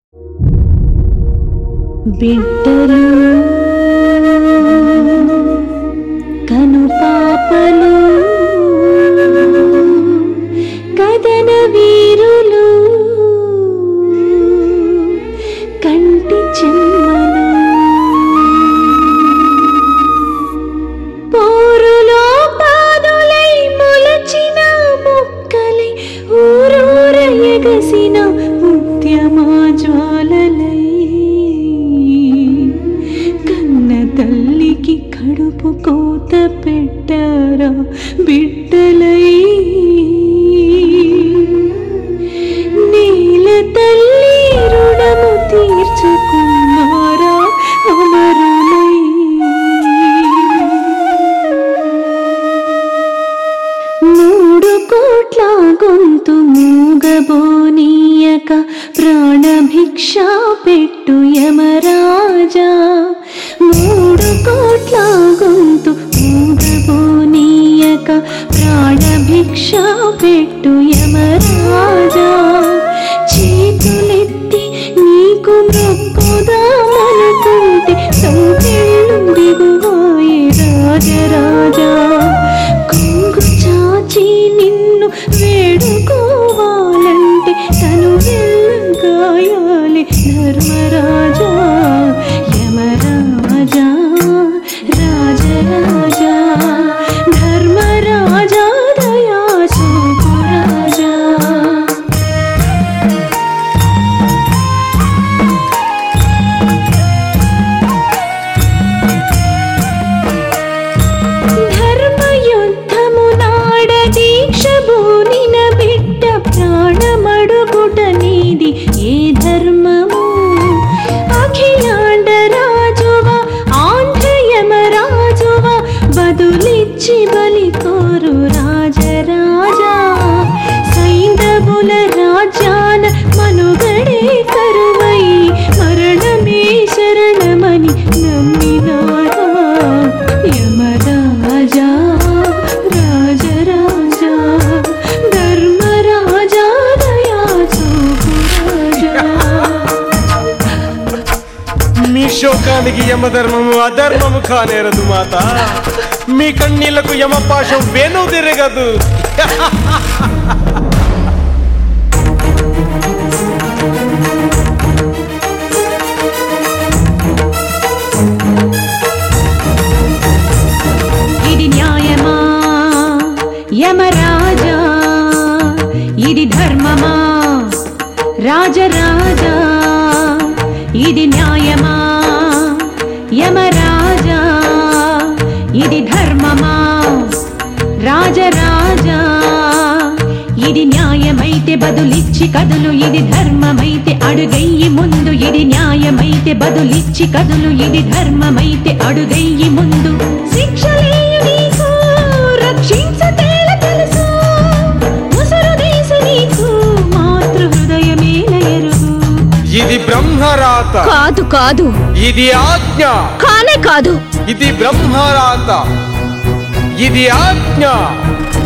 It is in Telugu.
బిడ్డలు కను పాపలు కదన వీరులు కంటి చెమ్మలు పోరులో పాదులై మొలచిన మొక్కలై ఊరూర ఎగసిన ముత్యమా జ్వాలలై కన్న తల్లికి కడుపు కోత పెట్టారా బిడ్డలై నీల తల్లి రుణము తీర్చుకున్నారా అమరులై మూడు కోట్ల గొంతు మూగబోనీయక ప్రాణభిక్ష పెట్టు యమరాజా మూడు కోట్ల గొంతు మూగబోనీయక ప్రాణభిక్ష పెట్టు యమరాజా చేతులెత్తి నీకు మొక్కుదామనుకుంటే సంకెళ్ళు దిగువాయే రాజరాజా కొంగు చాచి నిన్ను వేడుకోవాలంటే తను గాయాలి ధర్మరాజా యమరాజా రాజరాజా ధర్మరాజా దయా రాజా ధర్మయుద్ధము నాడ దీక్ష బూనిన బిడ్డ ప్రాణమడుగుట నీది ఏ ధర్మము అఖిలాండ రాజువా ఆంధ్రయమ రాజువా బదులిచ్చి బలి కోరు రాజరాజా సైంధవుల రాజ్యాన మనుగడే కరువై మరణమే శరణమని నమ్మినారా యమరాజా రాజరాజా ధర్మరాజా దయా చూపురాజా మీ శోకానికి యమధర్మము అధర్మము కానేరదు మాత మీ కన్నీళ్లకు యమపాశం వెను తిరగదు ఇది న్యాయమా యమరాజా ఇది ధర్మమా రాజరాజా ఇది న్యాయమా యమరాజా ఇది ధర్మమా రాజరాజా ఇది న్యాయమైతే బదులిచ్చి కదులు ఇది ధర్మమైతే అడుగయ్యి ముందు ఇది న్యాయమైతే బదులిచ్చి కదులు ఇది ధర్మమైతే అడుగయ్యి ముందు శిక్షలేయు నీకు రక్షించతేల తెలుసు ముసురు దేశ నీకు మాతృ హృదయమేల ఎరుగు ఇది బ్రహ్మరాత కాదు కాదు ఇది ఆజ్ఞ కానే కాదు ఇది బ్రహ్మరాత ఇది ఆజ్ఞ